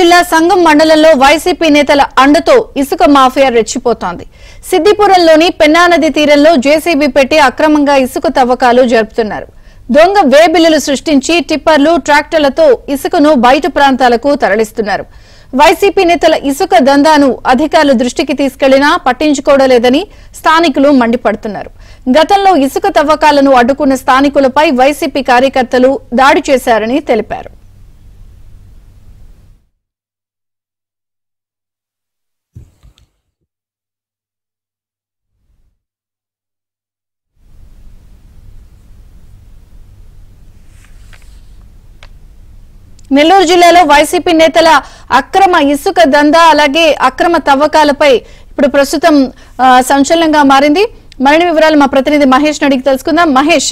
జిల్లా సంగం మండలంలో వైసీపీ నేతల అండతో ఇసుక మాఫియా రెచ్చిపోతోంది సిద్దిపురంలోని పెన్నా నది తీరంలో జేసీబీ పెట్టి అక్రమంగా ఇసుక తవ్వకాలు జరుపుతున్నారు దొంగ వే బిల్లులు సృష్టించి టిప్పర్లు ట్రాక్టర్లతో ఇసుకను బయట ప్రాంతాలకు తరలిస్తున్నారు వైసీపీ నేతల ఇసుక దందాను అధికారులు దృష్టికి తీసుకెళ్లినా పట్టించుకోవడం లేదని స్థానికులు మండిపడుతున్నారు గతంలో ఇసుక తవ్వకాలను అడ్డుకున్న స్థానికులపై వైసీపీ కార్యకర్తలు దాడి చేశారని తెలిపారు నెల్లూరు జిల్లాలో వైసీపీ నేతల అక్రమ ఇసుక దందా అలాగే అక్రమ తవ్వకాలపై ఇప్పుడు ప్రస్తుతం ఆ, సంచలనంగా మారింది మరిన్ని వివరాలు మా ప్రతినిధి మహేష్ అడిగి తెలుసుకుందాం మహేష్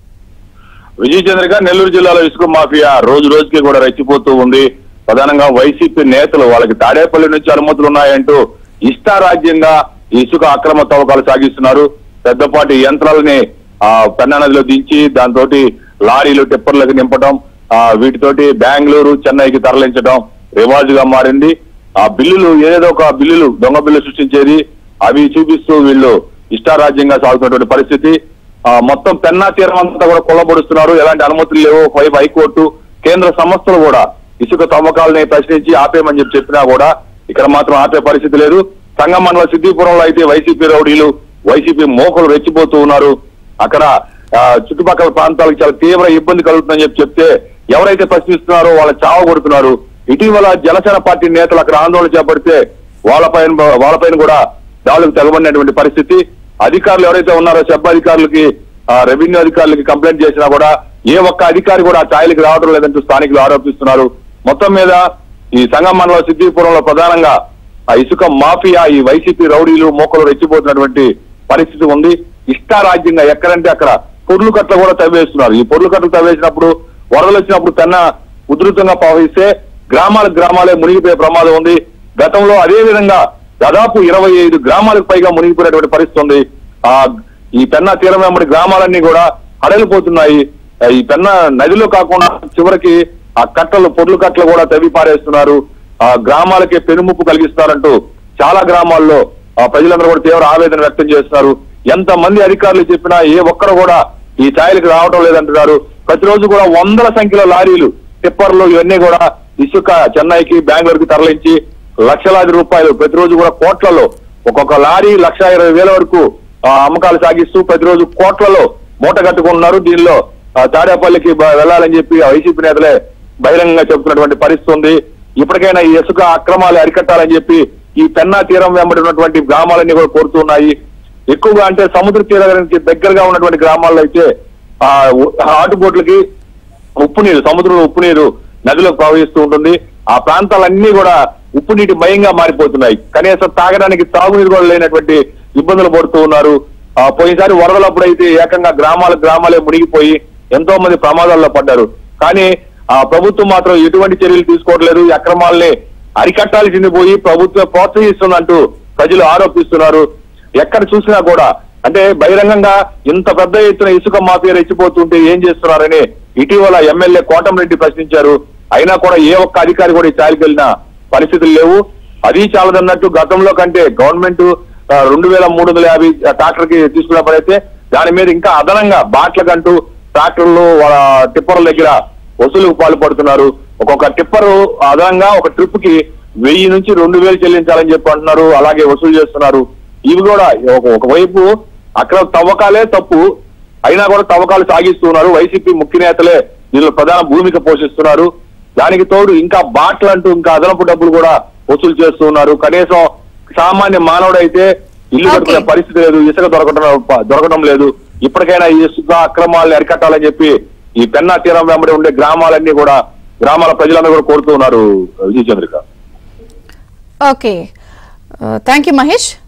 విజయ్ చంద్రిక నెల్లూరు జిల్లాలో ఇసుక మాఫియా రోజు రోజుకి కూడా రెచ్చిపోతూ ఉంది ప్రధానంగా వైసీపీ నేతలు వాళ్ళకి తాడేపల్లి నుంచి అనుమతులు ఉన్నాయంటూ ఇష్టారాజ్యంగా ఈ ఇసుక అక్రమ తవ్వకాలు సాగిస్తున్నారు పెద్దపాటి యంత్రాలని ఆ పెన్నా నదిలో దించి దాంతో లారీలు టిప్పర్లకు నింపడం ఆ వీటితోటి బెంగళూరు చెన్నైకి తరలించడం రివాజుగా మారింది ఆ బిల్లులు ఏదో ఒక బిల్లులు దొంగ బిల్లు సృష్టించేది అవి చూపిస్తూ వీళ్ళు ఇష్టారాజ్యంగా సాగుతున్నటువంటి పరిస్థితి ఆ, మొత్తం పెన్నా తీరం అంతా కూడా కొల్లబడుస్తున్నారు ఎలాంటి అనుమతులు లేవు ఒకవైపు హైకోర్టు కేంద్ర సంస్థలు కూడా ఇసుక తవ్వకాలని ప్రశ్నించి ఆపేయమని చెప్పి చెప్పినా కూడా ఇక్కడ మాత్రం ఆపే పరిస్థితి లేదు సంగం మండల సిద్దిపురంలో అయితే వైసీపీ రౌడీలు వైసీపీ మోకలు రెచ్చిపోతూ ఉన్నారు అక్కడ ఆ, చుట్టుపక్కల ప్రాంతాలకు చాలా తీవ్ర ఇబ్బంది కలుగుతుందని చెప్పి చెప్తే ఎవరైతే ప్రశ్నిస్తున్నారో వాళ్ళ చావ కొడుతున్నారు ఇటీవల జనసేన పార్టీ నేతలు అక్కడ ఆందోళన చేపడితే వాళ్ళపైన వాళ్ళపైన కూడా దాడులకు తెగబడినటువంటి పరిస్థితి అధికారులు ఎవరైతే ఉన్నారో సబ్ అధికారులకి ఆ, రెవెన్యూ అధికారులకి కంప్లైంట్ చేసినా కూడా ఏ ఒక్క అధికారి కూడా ఆ ఛాయలకు రావడం లేదంటూ స్థానికులు ఆరోపిస్తున్నారు మొత్తం మీద ఈ సంగం మండలం సిద్దిపురంలో ప్రధానంగా ఆ ఇసుక మాఫియా ఈ వైసీపీ రౌడీలు మోకలు రెచ్చిపోతున్నటువంటి పరిస్థితి ఉంది ఇష్టారాజ్యంగా ఎక్కడంటే అక్కడ పొర్లు కట్టలు కూడా తవ్వేస్తున్నారు ఈ పొర్లు కట్టలు తవ్వేసినప్పుడు వరదలు వచ్చినప్పుడు కన్నా ఉధృతంగా ప్రవహిస్తే గ్రామాల గ్రామాలే మునిగిపోయే ప్రమాదం ఉంది గతంలో అదే విధంగా దాదాపు ఇరవై ఐదు గ్రామాలకు పైగా మునిగిపోయినటువంటి పరిస్థితి ఉంది ఆ ఈ పెన్నా తీరం వెంబడి గ్రామాలన్నీ కూడా హడలిపోతున్నాయి ఆ, ఈ పెన్నా నదిలో కాకుండా చివరికి ఆ కట్టలు పొర్లు కట్టలు కూడా తవ్వి పారేస్తున్నారు ఆ గ్రామాలకే పెనుముప్పు కలిగిస్తున్నారంటూ చాలా గ్రామాల్లో ఆ ప్రజలందరూ కూడా తీవ్ర ఆవేదన వ్యక్తం చేస్తున్నారు ఎంత మంది అధికారులు చెప్పినా ఏ ఒక్కరు కూడా ఈ ఛాయలకు రావడం లేదంటున్నారు ప్రతిరోజు కూడా వందల సంఖ్యలో లారీలు టిప్పర్లు ఇవన్నీ కూడా ఇసుక చెన్నైకి బెంగళూరుకి తరలించి లక్షలాది రూపాయలు ప్రతిరోజు కూడా కోట్లలో ఒక్కొక్క లారీ లక్ష ఇరవై వేల వరకు ఆ, అమ్మకాలు సాగిస్తూ ప్రతిరోజు కోట్లలో మూట కట్టుకుంటున్నారు దీనిలో ఆ, తాడేపల్లికి బ- వెళ్ళాలని చెప్పి ఆ వైసీపీ నేతలే బహిరంగంగా చెబుతున్నటువంటి పరిస్థితి ఉంది ఇప్పటికైనా ఈ ఇసుక అక్రమాలు అరికట్టాలని చెప్పి ఈ పెన్నా తీరం వెంబడి ఉన్నటువంటి గ్రామాలన్నీ కూడా కోరుతున్నాయి ఎక్కువగా అంటే సముద్ర తీరానికి దగ్గరగా ఉన్నటువంటి గ్రామాల్లో అయితే ఆ ఉ- హాటు బోట్లకి ఉప్పు నీరు సముద్రంలో ఉప్పు నీరు నదిలోకి ప్రవహిస్తూ ఉంటుంది ఆ ప్రాంతాలన్నీ కూడా ఉప్పు నీటి మయంగా మారిపోతున్నాయి కనీసం తాగడానికి తాగునీరు కూడా లేనటువంటి ఇబ్బందులు పడుతూ ఉన్నారు ఆ పోయినసారి వరదలప్పుడు అయితే ఏకంగా గ్రామాల గ్రామాలే మునిగిపోయి ఎంతో మంది ప్రమాదాల్లో పడ్డారు కానీ ఆ ప్రభుత్వం మాత్రం ఎటువంటి చర్యలు తీసుకోవట్లేదు ఈ అక్రమాల్ని అరికట్టాల్సింది పోయి ప్రభుత్వం ప్రోత్సహిస్తుందంటూ ప్రజలు ఆరోపిస్తున్నారు ఎక్కడ చూసినా కూడా అంటే బహిరంగంగా ఇంత పెద్ద ఎత్తున ఇసుక మాఫియా రెచ్చిపోతుంటే ఏం చేస్తున్నారని ఇటీవల ఎమ్మెల్యే కోటంరెడ్డి ప్రశ్నించారు అయినా కూడా ఏ ఒక్క అధికారి కూడా ఈ స్థాయికి వెళ్ళిన పరిస్థితులు లేవు అది చాలదన్నట్టు గతంలో కంటే గవర్నమెంట్ ఆ, రెండు వేల మూడు వందల యాభై ట్రాక్టర్ కి తీసుకున్నప్పుడైతే దాని మీద ఇంకా అదనంగా బాట్లకంటూ ట్రాక్టర్లు వాళ్ళ టిప్పర్ల దగ్గర వసూలుకు పాల్పడుతున్నారు ఒక్కొక్క టిప్పర్ అదనంగా ఒక ట్రిప్ కి వెయ్యి నుంచి రెండు వేలు చెల్లించాలని చెప్పి అంటున్నారు అలాగే వసూలు చేస్తున్నారు ఇవి కూడా ఒక- ఒకవైపు అక్కడ తవ్వకాలే తప్పు అయినా కూడా తవ్వకాలు సాగిస్తున్నారు వైసీపీ ముఖ్య నేతలే దీనిలో ప్రధాన భూమిక పోషిస్తున్నారు దానికి తోడు ఇంకా బాట్లు అంటూ ఇంకా అదనపు డబ్బులు కూడా వసూలు చేస్తూ ఉన్నారు కనీసం సామాన్య మానవుడైతే ఇల్లు Okay. కట్టుకునే పరిస్థితి లేదు ఇసుక దొరకడం దొరకడం లేదు ఇప్పటికైనా ఈ ఇసుక అక్రమాలను అరికట్టాలని చెప్పి ఈ పెన్నా తీరం వెంబడి ఉండే గ్రామాలన్నీ కూడా గ్రామాల ప్రజలందరూ కూడా కోరుతూ ఉన్నారు Vijaya Chandrika okay thank you Mahesh